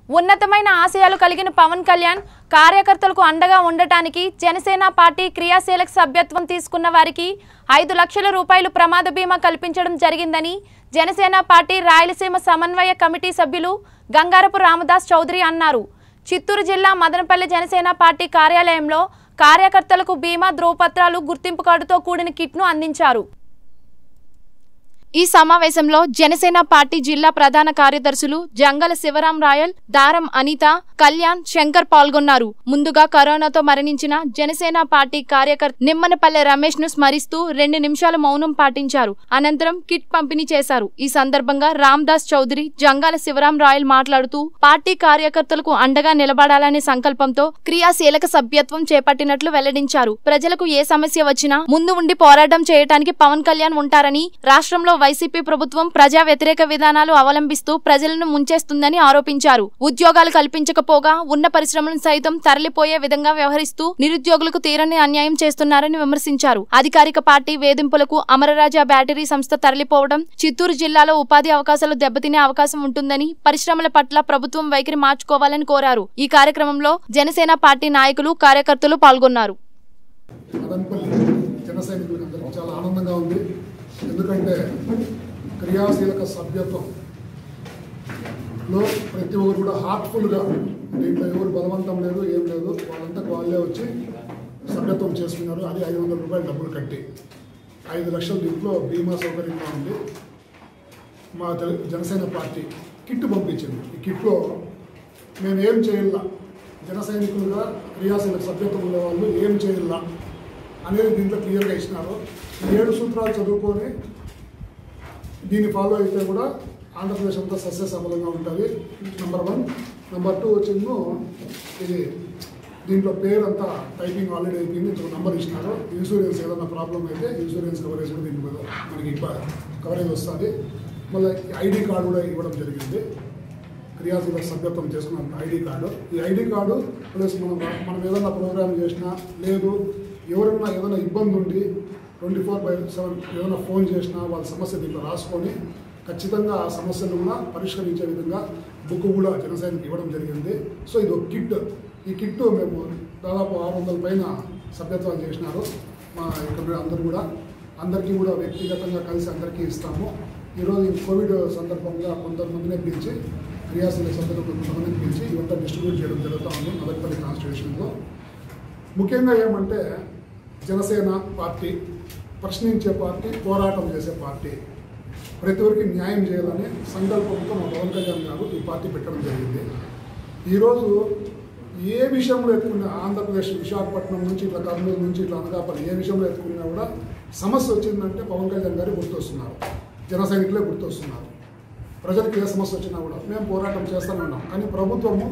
ఉన్నతమైన ఆశయాలు కలిగిన పవన్ కళ్యాణ్ కార్యకర్తలకు అండగా ఉండటానికి జనసేన పార్టీ క్రియాశీలక సభ్యత్వం తీసుకున్న వారికి ఐదు లక్షల రూపాయలు ప్రమాద బీమా కల్పించడం జరిగిందని జనసేన పార్టీ రాయలసీమ సమన్వయ కమిటీ సభ్యులు గంగారపు రామదాస్ చౌదరి అన్నారు చిత్తూరు జిల్లా మదనపల్లి జనసేన పార్టీ కార్యాలయంలో కార్యకర్తలకు బీమా ధ్రువపత్రాలు గుర్తింపు కార్డుతో కూడిన కిట్ను అందించారు ఈ సమావేశంలో జనసేన పార్టీ జిల్లా ప్రధాన కార్యదర్శులు జంగల శివరాం రాయల్ దారం అనిత కళ్యాణ్ శంకర్ పాల్గొన్నారు ముందుగా కరోనాతో మరణించిన జనసేన పార్టీ కార్యకర్త నిమ్మనపల్లె రమేష్ ను స్మరిస్తూ రెండు నిమిషాల మౌనం పాటించారు అనంతరం కిట్ పంపిణీ చేశారు ఈ సందర్భంగా రామ్దాస్ చౌదరి జంగాల శివరాం రాయల్ మాట్లాడుతూ పార్టీ కార్యకర్తలకు అండగా నిలబడాలనే సంకల్పంతో క్రియాశీలక సభ్యత్వం చేపట్టినట్లు వెల్లడించారు ప్రజలకు ఏ సమస్య వచ్చినా ముందు ఉండి పోరాటం చేయడానికి పవన్ కళ్యాణ్ ఉంటారని రాష్ట్రంలో వైసీపీ ప్రభుత్వం ప్రజా వ్యతిరేక విధానాలు అవలంబిస్తూ ప్రజలను ముంచేస్తుందని ఆరోపించారు ఉద్యోగాలు కల్పించకపోగా ఉన్న పరిశ్రమలను సైతం తరలిపోయే విధంగా వ్యవహరిస్తూ నిరుద్యోగులకు తీరని అన్యాయం చేస్తున్నారని విమర్శించారు అధికారిక పార్టీ వేధింపులకు అమరరాజా బ్యాటరీ సంస్థ తరలిపోవడం చిత్తూరు జిల్లాలో ఉపాధి అవకాశాలు దెబ్బతినే అవకాశం ఉంటుందని పరిశ్రమల పట్ల ప్రభుత్వం వైఖరి మార్చుకోవాలని కోరారు ఈ కార్యక్రమంలో జనసేన పార్టీ నాయకులు కార్యకర్తలు పాల్గొన్నారు మదనపల్లి జన సైనికులకు అందరికీ చాలా ఆనందంగా ఉంది ఎందుకంటే క్రియాశీలక సభ్యత్వం లో ప్రతి ఒక్కరు కూడా హార్ట్ఫుల్గా దీంట్లో ఎవరు బలవంతం లేదు ఏం లేదు వాళ్ళంతా వాళ్ళే వచ్చి సభ్యత్వం చేసుకున్నారు అది ఐదు వందల రూపాయలు డబ్బులు కట్టి ఐదు లక్షలు దీంట్లో బీమా సౌకర్యంగా ఉంది మా జన- జనసేన పార్టీ కిట్ పంపించింది ఈ కిట్లో మేము ఏం చేయాల జన సైనికులుగా క్రియాశీలక సభ్యత్వం ఉండే వాళ్ళు ఏం చేయాల అనేది దీంట్లో క్లియర్గా ఇచ్చినారు ఈ ఏడు సూత్రాలు చదువుకొని దీన్ని ఫాలో అయితే కూడా ఆంధ్రప్రదేశ్ అంతా సస్యసఫలంగా ఉంటుంది నెంబర్ వన్ నెంబర్ టూ వచ్చిందో ఇది దీంట్లో పేరు అంతా టైపింగ్ ఆల్రెడీ అయిపోయింది ఇంకొక నెంబర్ ఇచ్చినారు ఇన్సూరెన్స్ ఏదైనా ప్రాబ్లం అయితే ఇన్సూరెన్స్ కవరేజ్ కూడా దీని మీద మనకి కవరేజ్ వస్తుంది మళ్ళీ ఐడి కార్డు కూడా ఇవ్వడం జరిగింది క్రియాశీలక సభ్యత్వం చేసుకున్న ఐడి కార్డు ఈ ఐడి కార్డు ప్లస్ మనం మనం ఏదైనా ప్రోగ్రామ్ చేసినా లేదు ఎవరన్నా ఏదైనా ఇబ్బంది ఉండి ట్వంటీ ఫోర్ బై సెవెన్ ఏదైనా ఫోన్ చేసినా వాళ్ళ సమస్య దీంట్లో రాసుకొని ఖచ్చితంగా ఆ సమస్యను కూడా పరిష్కరించే విధంగా బుక్ కూడా జనసైనికి ఇవ్వడం జరిగింది సో ఇది ఒక కిట్ ఈ కిట్ మేము దాదాపు ఆరు వందల పైన సభ్యత్వాలు చేసినారు మా ఇక్కడ అందరూ కూడా అందరికీ కూడా వ్యక్తిగతంగా కలిసి అందరికీ ఇస్తాము ఈరోజు ఈ కోవిడ్ సందర్భంగా కొంతమందినే పిలిచి క్రియాశీల సభ్యులు కొంతమందిని పిలిచి ఇవంతా డిస్ట్రిబ్యూట్ చేయడం జరుగుతూ ఉంది మదనపల్లి కాన్స్టిట్యూషన్లో ముఖ్యంగా ఏమంటే జనసేన పార్టీ ప్రశ్నించే పార్టీ పోరాటం చేసే పార్టీ ప్రతి ఒక్కరికి న్యాయం చేయాలని సంకల్పంతో మా పవన్ కళ్యాణ్ గారు ఈ పార్టీ పెట్టడం జరిగింది ఈరోజు ఏ విషయంలో ఎత్తుకున్నా ఆంధ్రప్రదేశ్ విశాఖపట్నం నుంచి ఇట్లా కర్నూలు నుంచి ఇట్లా అనకాపల్లి ఏ విషయంలో ఎత్తుకున్నా కూడా సమస్య వచ్చిందంటే పవన్ కళ్యాణ్ గారు గుర్తొస్తున్నారు జన సైనికులే గుర్తొస్తున్నారు ప్రజలకు ఏ సమస్య వచ్చినా కూడా మేము పోరాటం చేస్తూనే ఉన్నాం కానీ ప్రభుత్వము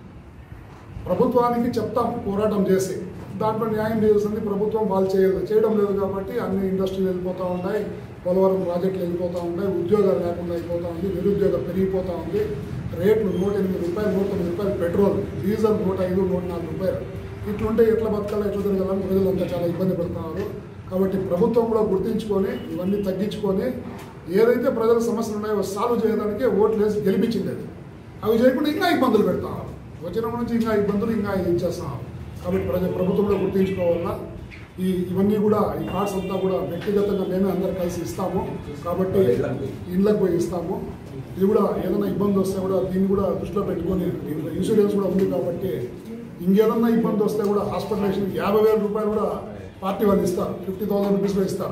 ప్రభుత్వానికి చెప్తాం పోరాటం చేసి దాంట్లో న్యాయం చేస్తుంది ప్రభుత్వం వాళ్ళు చేయలేదు చేయడం లేదు కాబట్టి అన్ని ఇండస్ట్రీలు వెళ్ళిపోతూ ఉన్నాయి పోలవరం ప్రాజెక్టులు వెళ్ళిపోతూ ఉన్నాయి ఉద్యోగాలు లేకుండా అయిపోతూ ఉంది నిరుద్యోగం పెరిగిపోతూ ఉంది రేట్లు నూట ఎనిమిది రూపాయలు నూట తొమ్మిది రూపాయలు పెట్రోల్ డీజిల్ నూట ఐదు నూట నాలుగు రూపాయలు ఇట్లుంటే ఎట్లా బతకాలో ఎట్లా తిరగాలని ప్రజలంతా చాలా ఇబ్బంది పడుతున్నారు కాబట్టి ప్రభుత్వం కూడా గుర్తించుకొని ఇవన్నీ తగ్గించుకొని ఏదైతే ప్రజల సమస్యలు ఉన్నాయో సాల్వ్ చేయడానికి ఓట్లు వేసి గెలిపించింది అది అవి చేయకుండా ఇంకా ఇబ్బందులు పెడతారు వచ్చిన నుంచి ఇంకా ఇబ్బందులు ఇంకా ఏం చేస్తున్నారు కాబట్టి ప్రజ ప్రభుత్వం కూడా గుర్తించుకోవాలా ఈ ఇవన్నీ కూడా ఈ కార్డ్స్ అంతా కూడా వ్యక్తిగతంగా మేమే అందరు కలిసి ఇస్తాము కాబట్టి ఇళ్ళకి పోయి ఇస్తాము ఇది కూడా ఏదైనా ఇబ్బంది వస్తే కూడా దీన్ని కూడా దృష్టిలో పెట్టుకొని దీంట్లో ఇన్సూరెన్స్ కూడా ఉంది కాబట్టి ఇంకేదన్నా ఇబ్బంది వస్తే కూడా హాస్పిటలైజేషన్ యాభై వేల రూపాయలు కూడా పార్టీ వాళ్ళు ఇస్తారు ఫిఫ్టీ థౌసండ్ రూపీస్ కూడా ఇస్తారు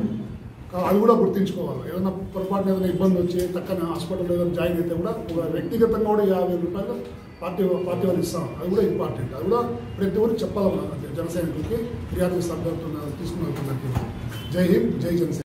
కా- అది కూడా గుర్తించుకోవాలి ఏదైనా పొరపాటున ఏదైనా ఇబ్బంది వచ్చి తక్కన హాస్పిటల్ ఏదైనా జాయిన్ అయితే కూడా ఒక వ్యక్తిగతంగా కూడా యాభై రూపాయలు పార్టీ పార్టీ వాళ్ళు ఇస్తాం అది కూడా ఇంపార్టెంట్ అది కూడా ప్రతి ఒక్కరికి చెప్పాలి మన జన సైనికులకి ఫిర్యాదు సభ్యత్వం తీసుకున్న జై హింద్ జై జనసేన